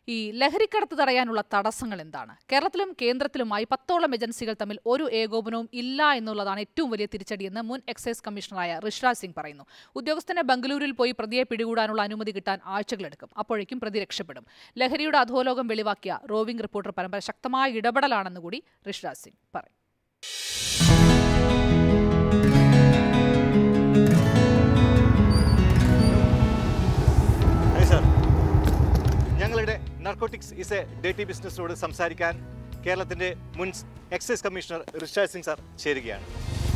ഈ ലഹരിക്കടത്ത് തടയാനുള്ള തടസ്സങ്ങൾ എന്താണ് കേരളത്തിലും കേന്ദ്രത്തിലുമായി പത്തോളം ഏജൻസികൾ തമ്മിൽ ഒരു ഏകോപനവും ഇല്ല എന്നുള്ളതാണ് ഏറ്റവും വലിയ തിരിച്ചടിയെന്ന് മുൻ എക്സൈസ് കമ്മീഷണറായ ഋഷിരാജ് സിംഗ് പറയുന്നു ഉദ്യോഗസ്ഥനെ ബംഗളൂരുവിൽ പോയി പ്രതിയെ പിടികൂടാനുള്ള അനുമതി കിട്ടാൻ ആഴ്ചകളെടുക്കും അപ്പോഴേക്കും പ്രതി രക്ഷപ്പെടും ലഹരിയുടെ അധോലോകം വെളിവാക്കിയ റോവിംഗ് റിപ്പോർട്ടർ പരമ്പര ശക്തമായ ഇടപെടലാണെന്ന് കൂടി ഋഷിരാജ് സിംഗ് പറയും ഹായ് സാർ ഞങ്ങളുടെ നർക്കോട്ടിക്സ് ഇസ് എ ഡേറ്റി ബിസിനസ്സിനോട് സംസാരിക്കാൻ കേരളത്തിന്റെ മുൻ excise commissioner Rishiraj Singh sir ചേരുകയാണ്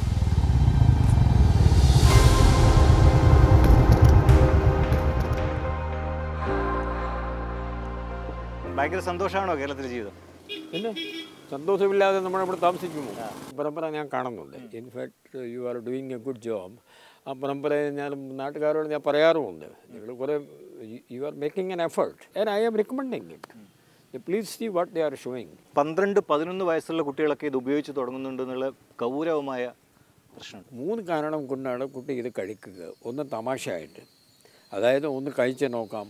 ഭയങ്കര സന്തോഷമാണോ കേരളത്തിലെ ജീവിതം പിന്നെ സന്തോഷമില്ലാതെ നമ്മളിവിടെ താമസിക്കുമോ പരമ്പര ഞാൻ കാണുന്നുണ്ട് in fact you are doing a good job ആ പരമ്പരയെ ഞാൻ നാട്ടുകാരോട് ഞാൻ പറയാറുമുണ്ട് നിങ്ങൾ കുറേ you are making an effort and I am recommending it please see what they are showing പന്ത്രണ്ട് പതിനൊന്ന് വയസ്സുള്ള കുട്ടികളൊക്കെ ഇത് ഉപയോഗിച്ച് തുടങ്ങുന്നുണ്ട് എന്നുള്ള ഗൗരവമായ പ്രശ്നമുണ്ട് മൂന്ന് കാരണം കൊണ്ടാണ് കുട്ടി ഇത് കഴിക്കുക ഒന്ന് തമാശയായിട്ട് അതായത് ഒന്ന് കഴിച്ച് നോക്കാം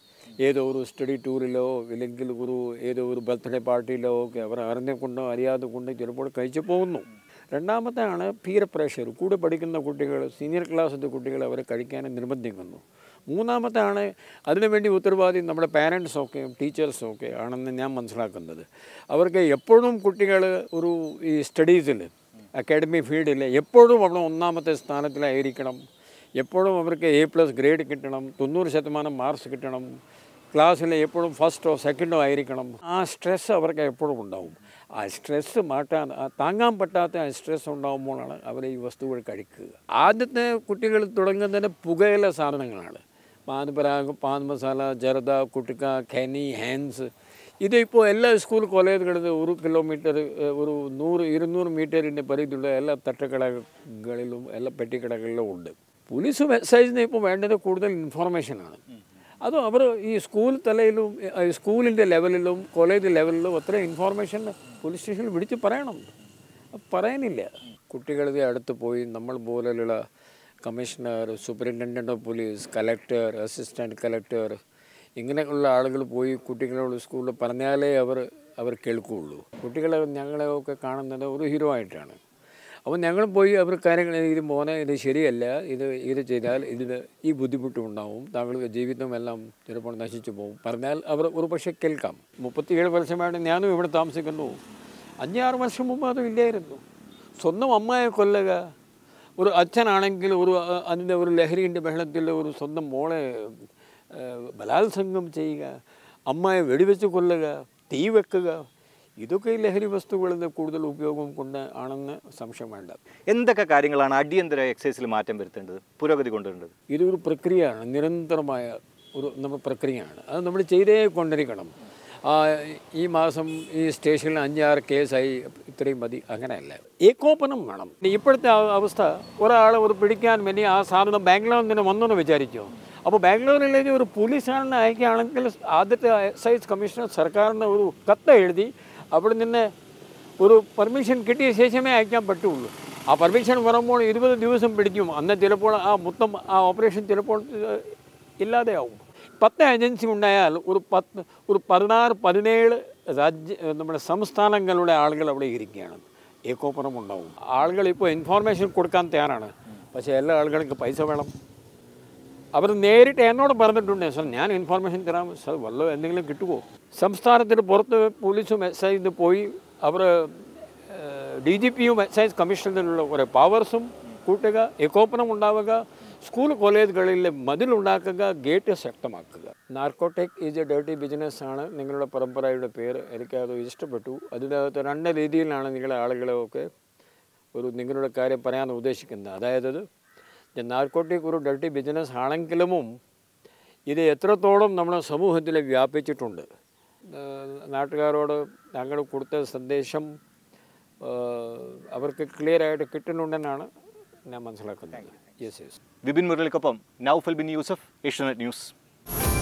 ഏതോ ഒരു സ്റ്റഡി ടൂറിലോ ഇല്ലെങ്കിൽ ഒരു ഏതോ ഒരു ബർത്ത്ഡേ പാർട്ടിയിലോ ഒക്കെ അവർ അറിഞ്ഞ കൊണ്ടോ അറിയാതെ കൊണ്ടോ ചിലപ്പോൾ കഴിച്ചു പോകുന്നു രണ്ടാമത്തെയാണ് പീര പ്രഷർ കൂടെ പഠിക്കുന്ന കുട്ടികൾ സീനിയർ ക്ലാസ്സിൻ്റെ കുട്ടികൾ അവരെ കഴിക്കാൻ നിർബന്ധിക്കുന്നു മൂന്നാമത്താണ് അതിനുവേണ്ടി ഉത്തരവാദി നമ്മുടെ പാരൻസൊക്കെ ടീച്ചേഴ്സും ഒക്കെ ആണെന്ന് ഞാൻ മനസ്സിലാക്കുന്നത് അവർക്ക് എപ്പോഴും കുട്ടികൾ ഒരു ഈ സ്റ്റഡീസിൽ അക്കാഡമി ഫീൽഡിൽ എപ്പോഴും അവിടെ ഒന്നാമത്തെ സ്ഥാനത്തിലായിരിക്കണം എപ്പോഴും അവർക്ക് എ പ്ലസ് ഗ്രേഡ് കിട്ടണം തൊണ്ണൂറ് ശതമാനം മാർക്സ് കിട്ടണം ക്ലാസ്സിൽ എപ്പോഴും ഫസ്റ്റോ സെക്കൻഡോ ആയിരിക്കണം ആ സ്ട്രെസ് അവർക്ക് എപ്പോഴും ഉണ്ടാവും ആ സ്ട്രെസ് മാറ്റാൻ ആ താങ്ങാൻ പറ്റാത്ത ആ സ്ട്രെസ് ഉണ്ടാകുമ്പോഴാണ് അവർ ഈ വസ്തുക്കൾ കഴിക്കുക ആദ്യത്തെ കുട്ടികൾ തുടങ്ങുന്നതിന് പുകയില സാധനങ്ങളാണ് പാൻ പരാഗ് പാൻ മസാല ജർദ കുട്ടിക്ക ഖെനി ഹാൻസ് ഇതിപ്പോൾ എല്ലാ സ്കൂൾ കോളേജുകളിലും ഒരു കിലോമീറ്റർ ഏഹ്, ഒരു നൂറ് ഇരുന്നൂറ് മീറ്ററിൻ്റെ പരിധിയുള്ള എല്ലാ തട്ടുകടകളിലും എല്ലാ പെട്ടിക്കടകളിലും ഉണ്ട് പോലീസും എക്സൈസിന് ഇപ്പോൾ വേണ്ടത് കൂടുതൽ ഇൻഫോർമേഷനാണ് അത് അവർ ഈ സ്കൂൾ തലയിലും ഏഹ്, സ്കൂളിൻ്റെ ലെവലിലും കോളേജ് ലെവലിലും അത്ര ഇൻഫോർമേഷൻ പോലീസ് സ്റ്റേഷനിൽ വിളിച്ച് പറയണം അത് പറയാനില്ല കുട്ടികളുടെ അടുത്ത് പോയി നമ്മൾ പോലെയുള്ള commissioner superintendent of police collector assistant collector ഇങ്ങനെയുള്ള ആളുകൾ പോയി കുട്ടികളോട് സ്കൂളിൽ പറഞ്ഞാലേ അവർ അവർ കേൾക്കുകയുള്ളൂ കുട്ടികളെ ഞങ്ങളെയൊക്കെ കാണുന്നത് ഒരു ഹീറോ ആയിട്ടാണ് അപ്പോൾ ഞങ്ങൾ പോയി അവർ കാര്യങ്ങൾ ഇത് മോനെ ഇത് ശരിയല്ല ഇത് ഇത് ചെയ്താൽ ഇതിന് ഈ ബുദ്ധിമുട്ടുണ്ടാവും താങ്കളുടെ ജീവിതം എല്ലാം ചിലപ്പോൾ നശിച്ചു പോകും പറഞ്ഞാൽ അവർ ഒരു പക്ഷേ കേൾക്കാം മുപ്പത്തിയേഴ് വർഷമായിട്ട് ഞാനും ഇവിടെ താമസിക്കുന്നു അഞ്ചാറ് വർഷം മുമ്പ് അത് ഇല്ലായിരുന്നു സ്വന്തം അമ്മയെ കൊല്ലുക ഒരു അച്ഛനാണെങ്കിൽ ഒരു അ- അതിൻ്റെ ഒരു ലഹരിൻ്റെ ബഹളത്തിൽ ഒരു സ്വന്തം മോളെ ഏഹ്, ബലാത്സംഗം ചെയ്യുക അമ്മയെ വെടിവെച്ച് കൊല്ലുക തീ വെക്കുക ഇതൊക്കെ ഈ ലഹരി വസ്തുക്കളുടെ കൂടുതൽ ഉപയോഗം കൊണ്ട് ആണെന്ന് സംശയം വേണ്ട എന്തൊക്കെ കാര്യങ്ങളാണ് അടിയന്തര എക്സൈസിൽ മാറ്റം വരുത്തേണ്ടത് പുരോഗതി കൊണ്ടുവരേണ്ടത് ഇതൊരു പ്രക്രിയയാണ് നിരന്തരമായ ഒരു നമ്മൾ പ്രക്രിയയാണ് അത് നമ്മൾ ചെയ്തേ കൊണ്ടിരിക്കണം ആ, ഈ മാസം ഈ സ്റ്റേഷനിൽ അഞ്ചാറ് കേസായി ഇത്രയും മതി അങ്ങനെയല്ല ഏകോപനം വേണം ഇപ്പോഴത്തെ ആ- അവസ്ഥ ഒരാളെ ഒരു പിടിക്കാൻ വേണ്ടി ആ സാധനം ബാംഗ്ലൂരിൽ നിന്ന് വന്നെന്ന് വിചാരിച്ചോ അപ്പോൾ ബാംഗ്ലൂരിലേക്ക് ഒരു പോലീസാണെന്ന് അയക്കുകയാണെങ്കിൽ ആദ്യത്തെ എക്സൈസ് കമ്മീഷണർ സർക്കാരിന് ഒരു കത്ത് എഴുതി അവിടെ നിന്ന് ഒരു പെർമിഷൻ കിട്ടിയ ശേഷമേ അയക്കാൻ പറ്റുള്ളൂ ആ പെർമിഷൻ വരുമ്പോൾ ഇരുപത് ദിവസം പിടിക്കും അന്ന് ചിലപ്പോൾ ആ മൊത്തം ആ ഓപ്പറേഷൻ ചിലപ്പോൾ ഏഹ്, ഇല്ലാതെയാവും പത്ത് ഏജൻസി ഉണ്ടായാൽ ഒരു പത്ത് ഒരു പതിനാറ് പതിനേഴ് രാജ്യ ഏഹ്, നമ്മുടെ സംസ്ഥാനങ്ങളുടെ ആളുകൾ അവിടെ ഇരിക്കുകയാണ് ഏകോപനം ഉണ്ടാവും ആളുകൾ ഇപ്പോൾ ഇൻഫോർമേഷൻ കൊടുക്കാൻ തയ്യാറാണ് പക്ഷേ എല്ലാ ആളുകൾക്ക് പൈസ വേണം അവർ നേരിട്ട് എന്നോട് പറഞ്ഞിട്ടുണ്ട് സാർ ഞാൻ ഇൻഫോർമേഷൻ തരാം സാർ വല്ല എന്തെങ്കിലും കിട്ടുമോ സംസ്ഥാനത്തിന് പുറത്ത് പോലീസും എക്സൈസിന് പോയി അവർ ഡി ജി പിയും എക്സൈസ് കമ്മീഷണറിനുള്ള കുറേ പവേഴ്സും കൂട്ടുക ഏകോപനം ഉണ്ടാവുക സ്കൂൾ കോളേജുകളിൽ മതിലുണ്ടാക്കുക ഗേറ്റ് ശക്തമാക്കുക narcotic is a dirty business ആണ് നിങ്ങളുടെ പരമ്പരയുടെ പേര് എനിക്കത് ഇഷ്ടപ്പെട്ടു അതിനകത്ത് രണ്ട് രീതിയിലാണ് നിങ്ങളെ ആളുകളെയൊക്കെ ഒരു നിങ്ങളുടെ കാര്യം പറയാൻ ഉദ്ദേശിക്കുന്നത് അതായത് നാർക്കോട്ടിക് ഒരു ഡർട്ടി ബിസിനസ് ആണെങ്കിലും ഇത് എത്രത്തോളം നമ്മുടെ സമൂഹത്തിൽ വ്യാപിച്ചിട്ടുണ്ട് ഏഹ് നാട്ടുകാരോട് ഞങ്ങൾ കൊടുത്ത സന്ദേശം ഏഹ് അവർക്ക് ക്ലിയർ ആയിട്ട് കിട്ടുന്നുണ്ടെന്നാണ് ഞാൻ മനസ്സിലാക്കുന്നത് യെസ് യെസ് വിപിൻ മുരളിക്കൊപ്പം നൌഫൽ ബിൻ യൂസഫ് ഏഷ്യനെറ്റ് ന്യൂസ്